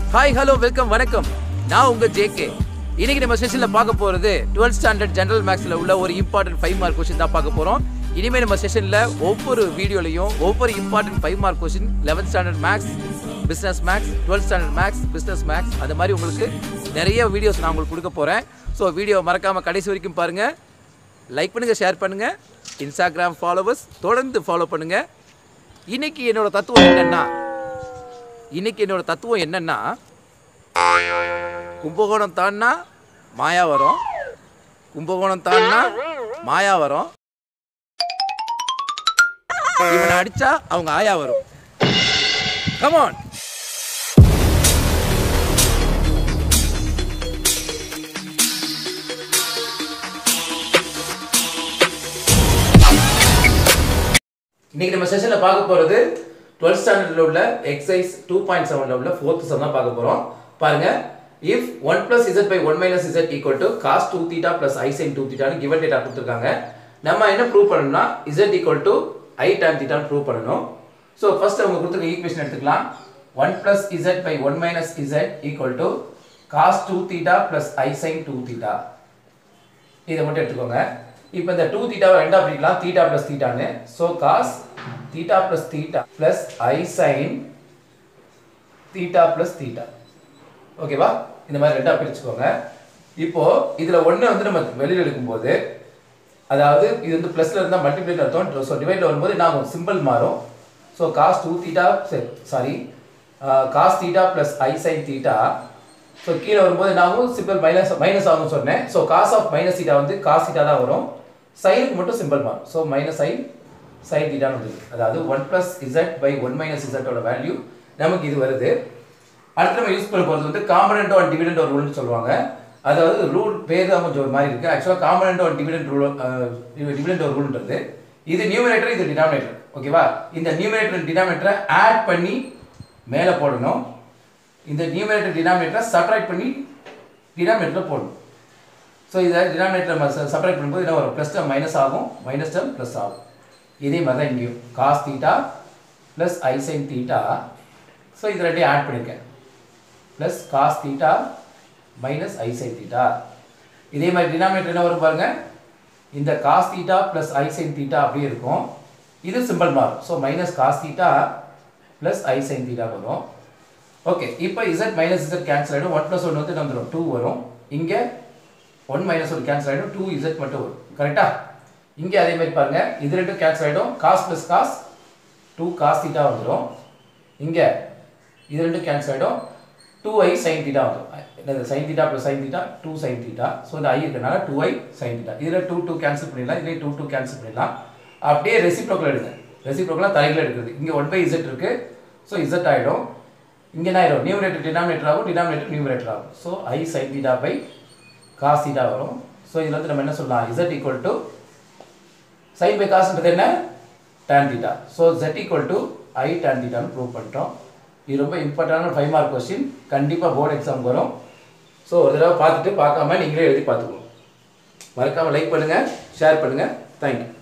hi hello welcome வணக்கம் நான் உங்க ஜேகே இன்னைக்கு நம்ம செஷன்ல பார்க்க போறது 12th ஸ்டாண்டர்ட் ஜெனரல் மேக்ஸ்ல உள்ள ஒரு இம்பார்ட்டன்ட் ஃபைவ் மார்க் கொஸ்டின் தான் பார்க்க போறோம் இனிமே நம்ம செஷன்ல ஒவ்வொரு வீடியோலையும் ஒவ்வொரு important five mark question 11th standard maths business maths 12th standard maths business maths அந்த மாதிரி உங்களுக்கு நிறைய வீடியோஸ் நான் உங்களுக்கு கொடுக்க போறேன் ஸோ வீடியோ மறக்காம கடைசி வரைக்கும் பாருங்க லைக் பண்ணுங்க ஷேர் பண்ணுங்க இன்ஸ்டாகிராம் ஃபாலோவர்ஸ் தொடர்ந்து ஃபாலோ பண்ணுங்க இன்னைக்கு என்னோட தத்துவம் என்னன்னா இன்னைக்கு என்னோட தத்துவம் என்னன்னா கும்பகோணம் தான்னா மாயா வரும் கும்பகோணம் தான்னா மாயா வரும் இவனை அடிச்சா அவங்க ஆயா வரும் கமான் இன்னைக்கு நம்ம செஷன்ல பார்க்க போறது 12th ஸ்டாண்டர்ட்ல உள்ள எக்ஸசைஸ் டூ பாயிண்ட் செவன்ல உள்ள ஃபோர்த் சம் தான் பார்க்க போறோம் பாருங்க if one plus z by one minus z equal to cos two theta plus i sin two தீட்டான்னு கிவன் டேட்டா கொடுத்துருக்காங்க நம்ம என்ன ப்ரூவ் பண்ணணும்னா z equal to i tan தீட்டான்னு ப்ரூவ் பண்ணணும் ஸோ ஃபர்ஸ்ட் அவங்க கொடுத்துருக்க ஈக்குவேஷன் எடுத்துக்கலாம் one plus z by one minus z equal to cos two theta plus i sin two theta இதை மட்டும் எடுத்துக்கோங்க இப்போ இந்த டூ தீட்டாவை ரெண்டா பிரிக்கலாம் தீட்டா பிளஸ் தீட்டான்னு so cos theta plus theta plus i sin theta plus theta ஓகேவா இந்த மாதிரி ரெண்டா பிரிச்சுக்கோங்க இப்போ இதுல ஒண்ணு வந்து நம்ம வெளியில் எடுக்கும்போது அதாவது இது வந்து பிளஸ்ல இருந்தா மல்டிப்ளைல அர்த்தம் ஸோ டிவைட்ல வரும்போது நான் சிம்பிள் மாறும் so cos two theta sorry cos theta plus i sin theta so கீழே வரும்போது நாமும் சிம்பிள் மைனஸ் மைனஸ் ஆகும்னு சொன்னேன் so cos of minus theta வந்து காஸ் தீட்டா தான் வரும் சைனுக்கு மட்டும் சிம்பிள் மாறும் ஸோ மைனஸ் சைன் சைன் தீட்டான்னு வந்து அதாவது one plus z by one minus இசட்டோட வேல்யூ நமக்கு இது வருது அடுத்து நம்ம யூஸ் பண்ண போகிறது வந்து காம்பனண்ட் ஆன் டிவிடெண்ட் ஒரு ரூல்னு சொல்லுவாங்க அதாவது ரூல் பேர் தான் கொஞ்சம் ஒரு மாதிரி இருக்கு ஆக்சுவலாக componendo and dividendo rule dividendo ஒரு ரூல்ன்றது இது நியூமரேட்டர் இது டினாமினேட்டர் ஓகேவா இந்த நியூமரேட்டர் டினாமினேட்டரை ஆட் பண்ணி மேலே போடணும் இந்த நியூமரேட்டர் டினாமினேட்டரை சப்ராக்ட் பண்ணி டினாமினேட்டரில் போடணும் ஸோ இதை டினாமினேட்டர் நம்ம செப்பரேட் பண்ணும்போது என்ன வரும் ப்ளஸ் டேர்ம் மைனஸ் ஆகும் மைனஸ் டேர்ம் ப்ளஸ் ஆகும் இதே மாதிரி தான் இங்கேயும் cos theta plus i sin theta so இது ரெண்டையும் ஆட் பண்ணியிருக்கேன் plus cos theta minus i sin theta இதே மாதிரி டினாமினேட்டர் என்ன வரும் பாருங்க இந்த cos theta plus i sin theta அப்படியே இருக்கும் இது சிம்பிள் மாறும் so minus cos theta plus i sin theta வரும் ஓகே இப்போ இசட் மைனஸ் இசட் கேன்சல் ஆகிடும் ஒன் ப்ளஸ் ஒன் வந்து வந்துடும் டூ வரும் இங்கே ஒன் மைனஸ் ஒன் கேன்சல் ஆகிடும் டூ இசட் மட்டும் வரும் கரெக்டா இங்கே அதே மாதிரி பாருங்க இது ரெண்டும் கேன்சல் ஆகிடும் cos plus cos two cos theta வந்துடும் இங்கே இது ரெண்டும் கேன்சல் ஆகிடும் டூ ஐ சைன் தீட்டா வந்துடும் என்னது sin theta plus sin theta two sin theta so இந்த ஐ இருக்கனால டூ ஐ சைன் தீட்டா இதில் டூ டூ கேன்சல் பண்ணிடலாம் இதிலே டூ டூ கேன்சல் பண்ணிடலாம் அப்படியே ரெசிப்ரோக்கில் எடுங்க ரெசிப்ரோக்கெலாம் தலையில் எடுக்கிறது இங்கே ஒன் பை இசட் இருக்குது ஸோ இசட் ஆகிடும் இங்கே என்ன ஆயிடும் நியூமரேட்டர் டினாமினேட்டர் ஆகும் டினாமினேட்டர் நியூமரேட்டர் ஆகும் so i sin theta by cos theta வரும் ஸோ இதில் வந்து நம்ம என்ன சொல்லலாம் z equal to sin by காசுன்றது என்ன tan theta so z equal to i tan தீட்டான்னு ப்ரூவ் பண்ணிட்டோம் இது ரொம்ப இம்பார்ட்டண்டான ஃபைவ் மார்க் கொஸ்டின் கண்டிப்பாக போர்டு எக்ஸாம் வரும் ஸோ ஒரு தடவை பார்த்துட்டு பார்க்காம நீங்களே எழுதி பார்த்துக்கணும் மறக்காமல் லைக் பண்ணுங்கள் ஷேர் பண்ணுங்கள் தேங்க்யூ